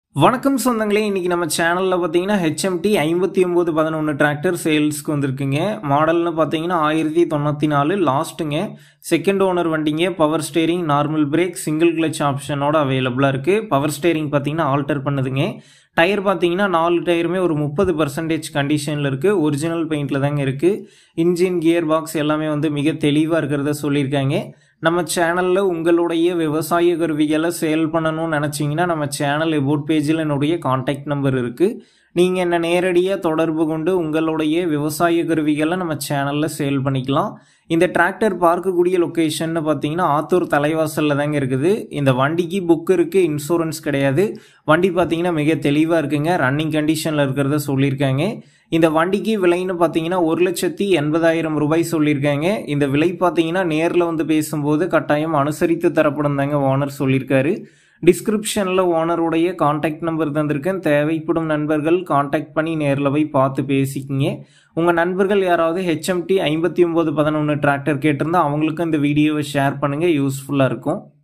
வணக்கம் சொந்தங்களே இன்னைக்கு நம்ம சேனலில் பார்த்தீங்கன்னா ஹெச்எம்டி ஐம்பத்தி ஒம்பது பதினொன்று டிராக்டர் சேல்ஸ்க்கு வந்திருக்குங்க மாடல்னு பார்த்தீங்கன்னா ஆயிரத்தி தொண்ணூற்றி நாலு லாஸ்ட்டுங்க செகண்ட் ஓனர் வண்டிங்க power steering normal brake single clutch ஆப்ஷனோட அவைலபிளாக இருக்குது பவர் ஸ்டேரிங் பார்த்தீங்கன்னா ஆல்டர் பண்ணுதுங்க டயர் பார்த்தீங்கன்னா நாலு டயருமே ஒரு முப்பது பர்சன்டேஜ் கண்டிஷனில் இருக்குது ஒரிஜினல் பெயிண்டில் தாங்க இருக்குது இன்ஜின் கியர் பாக்ஸ் எல்லாமே வந்து மிக தெளிவாக இருக்கிறத சொல்லியிருக்காங்க நம்ம சேனலில் உங்களுடைய விவசாய கருவிகளை சேல் பண்ணணும்னு நினச்சிங்கன்னா நம்ம சேனல் எபோட் பேஜில் என்னுடைய காண்டாக்ட் நம்பர் இருக்குது நீங்கள் என்ன நேரடியாக தொடர்பு கொண்டு உங்களுடைய விவசாய கருவிகளை நம்ம சேனலில் சேல் பண்ணிக்கலாம் இந்த டிராக்டர் பார்க்கக்கூடிய லொக்கேஷன்னு பார்த்தீங்கன்னா ஆத்தூர் தலைவாசலில் தாங்க இருக்குது இந்த வண்டிக்கு புக் இருக்குது இன்சூரன்ஸ் கிடையாது வண்டி பார்த்தீங்கன்னா மிக தெளிவாக இருக்குங்க ரன்னிங் கண்டிஷனில் இருக்கிறத சொல்லியிருக்காங்க இந்த வண்டிக்கு விலைன்னு பார்த்தீங்கன்னா ஒரு லட்சத்தி எண்பதாயிரம் ரூபாய் சொல்லியிருக்காங்க இந்த விலை பார்த்தீங்கன்னா நேரில் வந்து பேசும்போது கட்டாயம் அனுசரித்து தரப்படும் தாங்க ஓனர் சொல்லியிருக்காரு டிஸ்கிரிப்ஷனில் ஓனருடைய காண்டாக்ட் நம்பர் தந்திருக்கேன் தேவைப்படும் நண்பர்கள் காண்டாக்ட் பண்ணி நேரில் போய் பார்த்து பேசிக்கிங்க உங்கள் நண்பர்கள் யாராவது ஹெச்எம்டி ஐம்பத்தி ஒம்பது பதினொன்று டிராக்டர் கேட்டிருந்தா அவங்களுக்கும் இந்த வீடியோவை ஷேர் பண்ணுங்கள் யூஸ்ஃபுல்லாக இருக்கும்